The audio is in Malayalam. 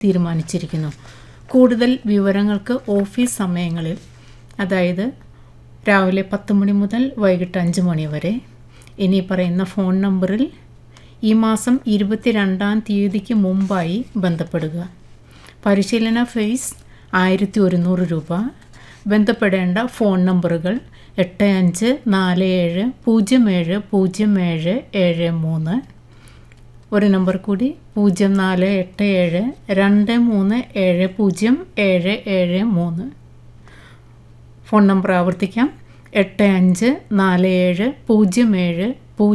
തീരുമാനിച്ചിരിക്കുന്നു കൂടുതൽ വിവരങ്ങൾക്ക് ഓഫീസ് സമയങ്ങളിൽ അതായത് രാവിലെ പത്ത് മണി മുതൽ വൈകിട്ട് അഞ്ച് മണി വരെ ഇനി പറയുന്ന ഫോൺ നമ്പറിൽ ഈ മാസം ഇരുപത്തിരണ്ടാം തീയതിക്ക് മുമ്പായി ബന്ധപ്പെടുക പരിശീലന ഫീസ് ആയിരത്തി ഒരുന്നൂറ് രൂപ ബന്ധപ്പെടേണ്ട ഫോൺ നമ്പറുകൾ എട്ട് അഞ്ച് നാല് ഏഴ് പൂജ്യം ഏഴ് പൂജ്യം ഏഴ് ഏഴ് മൂന്ന് ഒരു നമ്പർ കൂടി പൂജ്യം നാല് എട്ട് ഏഴ് രണ്ട് മൂന്ന് ഏഴ് പൂജ്യം ഏഴ് ഏഴ് മൂന്ന് ഫോൺ നമ്പർ ആവർത്തിക്കാം എട്ട് അഞ്ച് നാല് ഏഴ് പൂജ്യം ഏഴ്